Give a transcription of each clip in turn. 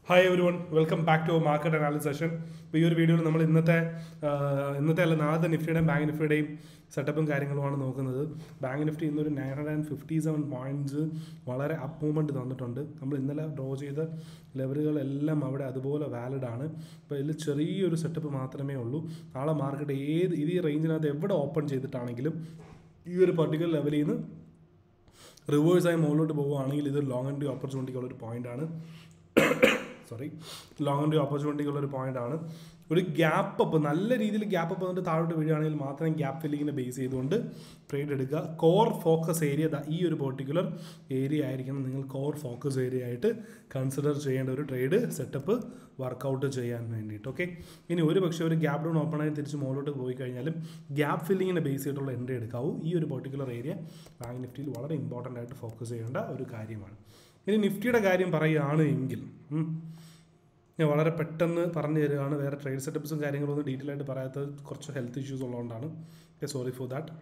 hi everyone welcome back to market analysis session ഇപ്പോൾ ഈ ഒരു വീഡിയോയിൽ നമ്മൾ ഇന്നത്തെ ആ, ഇന്നത്തെ അല്ല നാളത്തെ നിഫ്റ്റിയുടെയും ബാങ്ക് നിഫ്റ്റിയുടെയും സെറ്റപ്പും കാര്യങ്ങളുമാണ് നോക്കുന്നത് ബാങ്ക് നിഫ്റ്റി ഇന്നൊരു nine hundred and fifty seven points വളരെ അപ്പ് മൂവ്മെൻറ്റ് തന്നിട്ടുണ്ട് നമ്മൾ ഇന്നലെ ഡ്രോ ചെയ്ത ലെവലുകളെല്ലാം അവിടെ അതുപോലെ വാലിഡ് ആണ് ഇപ്പോൾ ഇതിൽ ചെറിയൊരു സെറ്റപ്പ് മാത്രമേ ഉള്ളൂ നാളെ മാർക്കറ്റ് ഏത് ഇത് ഈ റേഞ്ചിനകത്ത് എവിടെ ഓപ്പൺ ചെയ്തിട്ടാണെങ്കിലും ഈ ഒരു പർട്ടിക്കുലർ ലെവലിൽ നിന്ന് റിവേഴ്സായി മുകളിലോട്ട് പോവുകയാണെങ്കിൽ ഇത് ലോങ് ആൻഡ് ഓപ്പർച്യൂണിറ്റിക്കുള്ള ഒരു പോയിന്റാണ് സോറി ലോങ് ആൻഡ് ഓപ്പർച്യൂണിറ്റിക്കുള്ള ഒരു പോയിന്റാണ് ഒരു ഗ്യാപ്പ് അപ്പ് നല്ല രീതിയിൽ ഗ്യാപ്പ് അപ്പ് വന്നിട്ട് താഴോട്ട് വീഴുകയാണെങ്കിൽ മാത്രം ഗ്യാപ്പ് ഫില്ലിങ്ങിനെ ബേസ് ചെയ്തുകൊണ്ട് ട്രേഡ് എടുക്കുക കോർ ഫോക്കസ് ഏരിയ ഈ ഒരു പെർട്ടിക്കുലർ ഏരിയ ആയിരിക്കണം നിങ്ങൾ കോർ ഫോക്കസ് ഏരിയ ആയിട്ട് കൺസിഡർ ചെയ്യേണ്ട ഒരു ട്രേഡ് സെറ്റപ്പ് വർക്കൗട്ട് ചെയ്യാൻ വേണ്ടിയിട്ട് ഓക്കെ ഇനി ഒരു പക്ഷേ ഒരു ഗ്യാപ്പ് ഡൗൺ ഓപ്പൺ ആയി തിരിച്ച് മുകളിലോട്ട് പോയി കഴിഞ്ഞാലും ഗ്യാപ്പ് ഫില്ലിങ്ങിനെ ബേസ് ചെയ്തിട്ടുള്ള എൻട്രി എടുക്കാവൂ ഈ ഒരു പെർട്ടിക്കുലർ ഏരിയ ബാങ്ക് നിഫ്റ്റിയിൽ വളരെ ഇമ്പോർട്ടൻ്റ് ആയിട്ട് ഫോക്കസ് ചെയ്യേണ്ട ഒരു കാര്യമാണ് ഇനി നിഫ്റ്റിയുടെ കാര്യം പറയുകയാണ് എങ്കിൽ ഉം, ഞാൻ വളരെ പെട്ടെന്ന് പറഞ്ഞു തരികയാണ് വേറെ ട്രേഡ് സെറ്റപ്സും കാര്യങ്ങളൊന്നും ഡീറ്റെയിൽ ആയിട്ട് പറയാത്തത് കുറച്ച് ഹെൽത്ത് ഇഷ്യൂസ് ഉള്ളതുകൊണ്ടാണ് സോറി ഫോർ ദാറ്റ്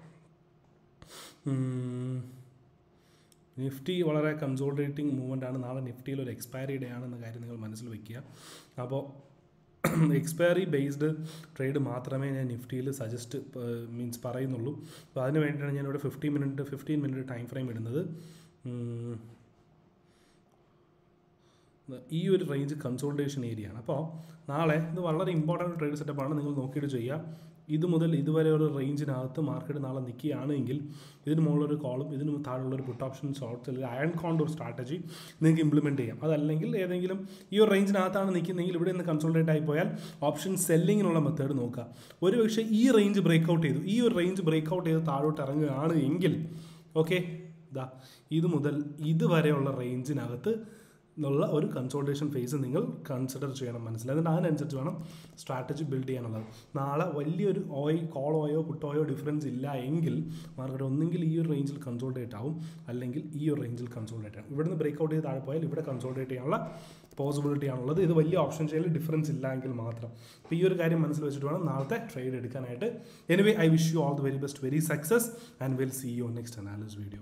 നിഫ്റ്റി വളരെ കൺസോൾട്ടേറ്റിംഗ് മൂവ്മെൻ്റ് ആണ് നാളെ നിഫ്റ്റിയിൽ ഒരു എക്സ്പയറി ഡേ ആണെന്ന കാര്യം നിങ്ങൾ മനസ്സിൽ വെക്കുക അപ്പോൾ എക്സ്പയറി ബേസ്ഡ് ട്രേഡ് മാത്രമേ ഞാൻ നിഫ്റ്റിയിൽ സജസ്റ്റ് മീൻസ് പറയുന്നുള്ളൂ അപ്പോൾ അതിന് വേണ്ടിയിട്ടാണ് ഞാനിവിടെ fifteen minute fifteen minute time frame ഇടുന്നത് ഉം, ഈ ഒരു റേഞ്ച് കൺസോൾട്ടേഷൻ ഏരിയ ആണ് അപ്പോൾ നാളെ ഇത് വളരെ ഇമ്പോർട്ടൻറ്റ് ട്രേഡ് സെറ്റപ്പാണ് നിങ്ങൾ നോക്കിയിട്ട് ചെയ്യുക ഇത് മുതൽ ഇതുവരെ ഒരു റേഞ്ചിനകത്ത് മാർക്കറ്റ് നാളെ നിൽക്കുകയാണെങ്കിൽ ഇതിന് മുകളിലൊരു കോളും ഇതിന് താഴെയുള്ള ഒരു പുട്ട് ഓപ്ഷൻ ഷോർട്ട്സ് അല്ലെങ്കിൽ അയൺ കോണ്ട് ഒരു സ്ട്രാറ്റജി നിങ്ങൾക്ക് ഇംപ്ലിമെൻറ്റ് ചെയ്യാം അതല്ലെങ്കിൽ ഏതെങ്കിലും ഈ ഒരു റേഞ്ചിനകത്താണ് നിൽക്കുന്നതെങ്കിൽ ഇവിടെ നിന്ന് കൺസോൾട്ടേറ്റ് ആയി പോയാൽ ഓപ്ഷൻ സെല്ലിങ്ങിനുള്ള മെത്തേഡ് നോക്കുക ഒരു പക്ഷേ ഈ റേഞ്ച് ബ്രേക്ക് ഔട്ട് ചെയ്തു ഈ ഒരു റേഞ്ച് ബ്രേക്ക് ഔട്ട് ചെയ്ത് താഴോട്ട് ഇറങ്ങുകയാണ് എങ്കിൽ ഓക്കെ ഇതാ ഇത് മുതൽ ഇതുവരെയുള്ള റേഞ്ചിനകത്ത് എന്നുള്ള ഒരു കൺസോൾട്ടേഷൻ ഫേസ് നിങ്ങൾ കൺസിഡർ ചെയ്യണം മനസ്സിലായി എന്നിട്ട് അതിനനുസരിച്ച് വേണം സ്ട്രാറ്റജി ബിൽഡ് ചെയ്യാനുള്ളത് നാളെ വലിയൊരു ഓയ് കോൾ ഓയോ പുട്ടോയോ ഡിഫറൻസ് ഇല്ല എങ്കിൽ മാർക്കറ്റ് ഒന്നെങ്കിൽ ഈ ഒരു റേഞ്ചിൽ കൺസോൾട്ടേറ്റ് ആവും അല്ലെങ്കിൽ ഈ ഒരു റേഞ്ചിൽ കൺസോൾട്ടേറ്റ് ആവും ഇവിടുന്ന് ബ്രേക്ക് ഔട്ട് ചെയ്ത് താഴെ പോയാൽ ഇവിടെ കൺസോൾട്ടേറ്റ് ചെയ്യാനുള്ള പോസിബിലിറ്റി ആണുള്ളത് ഇത് വലിയ ഓപ്ഷൻ ചെയ്യൽ ഡിഫറൻസ് ഇല്ല എങ്കിൽ മാത്രം അപ്പോൾ ഈ ഒരു കാര്യം മനസ്സിൽ വെച്ചിട്ട് വേണം നാളത്തെ ട്രേഡ് എടുക്കാനായിട്ട് anyway I wish you all the very best very success and will see you next analysis video